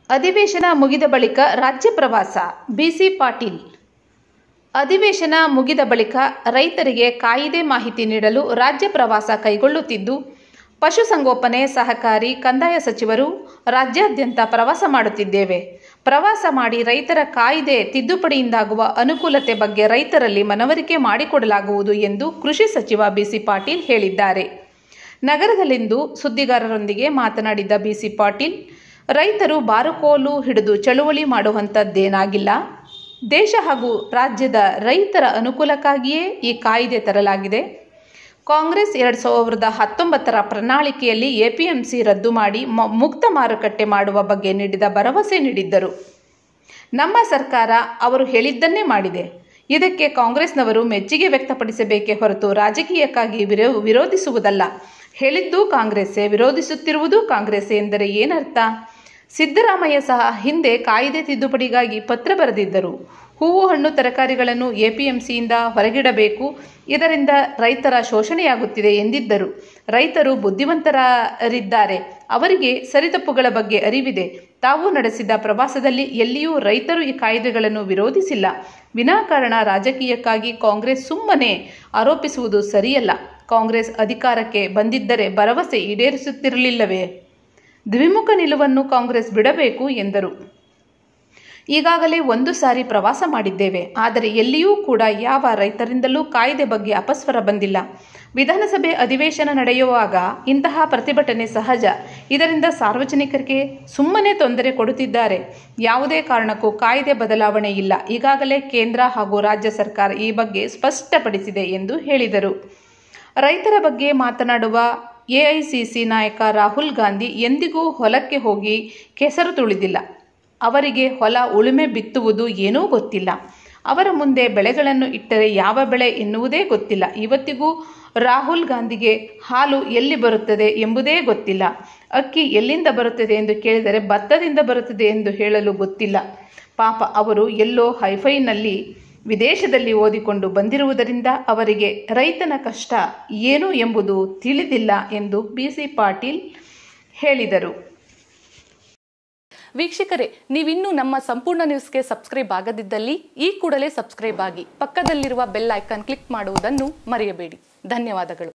ಅಧಿವೇಶನ ಮುಗಿದ ಬಳಿಕ ರಾಜ್ಯ ಪ್ರವಾಸ ಬಿಸಿ ಪಾಟೀಲ್ ಅಧಿವೇಶನ ಮುಗಿದ ಬಳಿಕ ರೈತರಿಗೆ ಕಾಯಿದೆ ಮಾಹಿತಿ ನೀಡಲು ರಾಜ್ಯ ಪ್ರವಾಸ ಕೈಗೊಳ್ಳುತ್ತಿದ್ದು ಪಶುಸಂಗೋಪನೆ ಸಹಕಾರಿ ಕಂದಾಯ ಸಚಿವರು ರಾಜ್ಯಾದ್ಯಂತ ಪ್ರವಾಸ ಮಾಡುತ್ತಿದ್ದೇವೆ ಪ್ರವಾಸ ಮಾಡಿ ರೈತರ ಕಾಯ್ದೆ ತಿದ್ದುಪಡಿಯಿಂದಾಗುವ ಅನುಕೂಲತೆ ಬಗ್ಗೆ ರೈತರಲ್ಲಿ ಮನವರಿಕೆ ಮಾಡಿಕೊಡಲಾಗುವುದು ಎಂದು ಕೃಷಿ ಸಚಿವ ಬಿಸಿ ಪಾಟೀಲ್ ಹೇಳಿದ್ದಾರೆ ನಗರದಲ್ಲಿಂದು ಸುದ್ದಿಗಾರರೊಂದಿಗೆ ಮಾತನಾಡಿದ ಬಿಸಿ ಪಾಟೀಲ್ ರೈತರು ಬಾರುಕೋಲು ಹಿಡಿದು ಚಳುವಳಿ ಮಾಡುವಂಥದ್ದೇನಾಗಿಲ್ಲ ದೇಶ ಹಾಗೂ ರಾಜ್ಯದ ರೈತರ ಅನುಕೂಲಕ್ಕಾಗಿಯೇ ಈ ಕಾಯ್ದೆ ತರಲಾಗಿದೆ ಕಾಂಗ್ರೆಸ್ ಎರಡು ಸಾವಿರದ ಹತ್ತೊಂಬತ್ತರ ಪ್ರಣಾಳಿಕೆಯಲ್ಲಿ ಎಪಿಎಂಸಿ ರದ್ದು ಮಾಡಿ ಮ- ಮುಕ್ತ ಮಾರುಕಟ್ಟೆ ಮಾಡುವ ಬಗ್ಗೆ ನೀಡಿದ ಭರವಸೆ ನೀಡಿದ್ದರು ನಮ್ಮ ಸರ್ಕಾರ ಅವರು ಹೇಳಿದ್ದನ್ನೇ ಮಾಡಿದೆ ಇದಕ್ಕೆ ಕಾಂಗ್ರೆಸ್ನವರು ಮೆಚ್ಚುಗೆ ವ್ಯಕ್ತಪಡಿಸಬೇಕೇ ಹೊರತು ರಾಜಕೀಯಕ್ಕಾಗಿ ವಿರೋ ವಿರೋಧಿಸುವುದಲ್ಲ ಹೇಳಿದ್ದೂ ಕಾಂಗ್ರೆಸ್ಸೇ ವಿರೋಧಿಸುತ್ತಿರುವುದು ಕಾಂಗ್ರೆಸ್ಸೇ ಎಂದರೆ ಏನರ್ಥ ಸಿದ್ದರಾಮಯ್ಯ ಸಹ ಹಿಂದೆ ಕಾಯ್ದೆ ತಿದ್ದುಪಡಿಗಾಗಿ ಪತ್ರ ಬರೆದಿದ್ದರು ಹೂವು ಹಣ್ಣು ತರಕಾರಿಗಳನ್ನು ಎಪಿಎಂಸಿಯಿಂದ ಹೊರಗಿಡಬೇಕು ಇದರಿಂದ ರೈತರ ಶೋಷಣೆಯಾಗುತ್ತಿದೆ ಎಂದಿದ್ದರು ರೈತರು ಬುದ್ಧಿವಂತರಿದ್ದಾರೆ ಅವರಿಗೆ ಸರಿತಪ್ಪುಗಳ ಬಗ್ಗೆ ಅರಿವಿದೆ ತಾವು ನಡೆಸಿದ ಪ್ರವಾಸದಲ್ಲಿ ಎಲ್ಲಿಯೂ ರೈತರು ಈ ಕಾಯ್ದೆಗಳನ್ನು ವಿರೋಧಿಸಿಲ್ಲ ವಿನಾಕಾರಣ ರಾಜಕೀಯಕ್ಕಾಗಿ ಕಾಂಗ್ರೆಸ್ ಸುಮ್ಮನೆ ಆರೋಪಿಸುವುದು ಸರಿಯಲ್ಲ ಕಾಂಗ್ರೆಸ್ ಅಧಿಕಾರಕ್ಕೆ ಬಂದಿದ್ದರೆ ಭರವಸೆ ಈಡೇರಿಸುತ್ತಿರಲಿಲ್ಲವೇ ದ್ವಿಮುಖ ನಿಲುವನ್ನು ಕಾಂಗ್ರೆಸ್ ಬಿಡಬೇಕು ಎಂದರು ಈಗಾಗಲೇ ಒಂದು ಸಾರಿ ಪ್ರವಾಸ ಮಾಡಿದ್ದೇವೆ ಆದರೆ ಎಲ್ಲಿಯೂ ಕೂಡ ಯಾವ ರೈತರಿಂದಲೂ ಕಾಯ್ದೆ ಬಗ್ಗೆ ಅಪಸ್ವರ ಬಂದಿಲ್ಲ ವಿಧಾನಸಭೆ ಅಧಿವೇಶನ ನಡೆಯುವಾಗ ಇಂತಹ ಪ್ರತಿಭಟನೆ ಸಹಜ ಇದರಿಂದ ಸಾರ್ವಜನಿಕರಿಗೆ ಸುಮ್ಮನೆ ತೊಂದರೆ ಕೊಡುತ್ತಿದ್ದಾರೆ ಯಾವುದೇ ಕಾರಣಕ್ಕೂ ಕಾಯ್ದೆ ಬದಲಾವಣೆ ಇಲ್ಲ ಈಗಾಗಲೇ ಕೇಂದ್ರ ಹಾಗೂ ರಾಜ್ಯ ಸರ್ಕಾರ ಈ ಬಗ್ಗೆ ಸ್ಪಷ್ಟಪಡಿಸಿದೆ ಎಂದು ಹೇಳಿದರು ರೈತರ ಬಗ್ಗೆ ಮಾತನಾಡುವ ಎಐಸಿಸಿ ನಾಯಕ ರಾಹುಲ್ ಗಾಂಧಿ ಎಂದಿಗೂ ಹೊಲಕ್ಕೆ ಹೋಗಿ ಕೆಸರು ತುಳಿದಿಲ್ಲ ಅವರಿಗೆ ಹೊಲ ಉಳುಮೆ ಬಿತ್ತುವುದು ಏನೂ ಗೊತ್ತಿಲ್ಲ ಅವರ ಮುಂದೆ ಬೆಳೆಗಳನ್ನು ಇಟ್ಟರೆ ಯಾವ ಬೆಳೆ ಎನ್ನುವುದೇ ಗೊತ್ತಿಲ್ಲ ಇವತ್ತಿಗೂ ರಾಹುಲ್ ಗಾಂಧಿಗೆ ಹಾಲು ಎಲ್ಲಿ ಬರುತ್ತದೆ ಎಂಬುದೇ ಗೊತ್ತಿಲ್ಲ ಅಕ್ಕಿ ಎಲ್ಲಿಂದ ಬರುತ್ತದೆ ಎಂದು ಕೇಳಿದರೆ ಭತ್ತದಿಂದ ಬರುತ್ತದೆ ಎಂದು ಹೇಳಲು ಗೊತ್ತಿಲ್ಲ ಪಾಪ ಅವರು ಎಲ್ಲೋ ಹೈಫೈನಲ್ಲಿ ವಿದೇಶದಲ್ಲಿ ಓದಿಕೊಂಡು ಬಂದಿರುವುದರಿಂದ ಅವರಿಗೆ ರೈತನ ಕಷ್ಟ ಏನು ಎಂಬುದು ತಿಳಿದಿಲ್ಲ ಎಂದು ಬಿಸಿ ಪಾಟೀಲ್ ಹೇಳಿದರು ವೀಕ್ಷಕರೇ ನೀವಿನ್ನೂ ನಮ್ಮ ಸಂಪೂರ್ಣ ನ್ಯೂಸ್ಗೆ ಸಬ್ಸ್ಕ್ರೈಬ್ ಆಗದಿದ್ದಲ್ಲಿ ಈ ಕೂಡಲೇ ಸಬ್ಸ್ಕ್ರೈಬ್ ಆಗಿ ಪಕ್ಕದಲ್ಲಿರುವ ಬೆಲ್ ಐಕಾನ್ ಕ್ಲಿಕ್ ಮಾಡುವುದನ್ನು ಮರೆಯಬೇಡಿ ಧನ್ಯವಾದಗಳು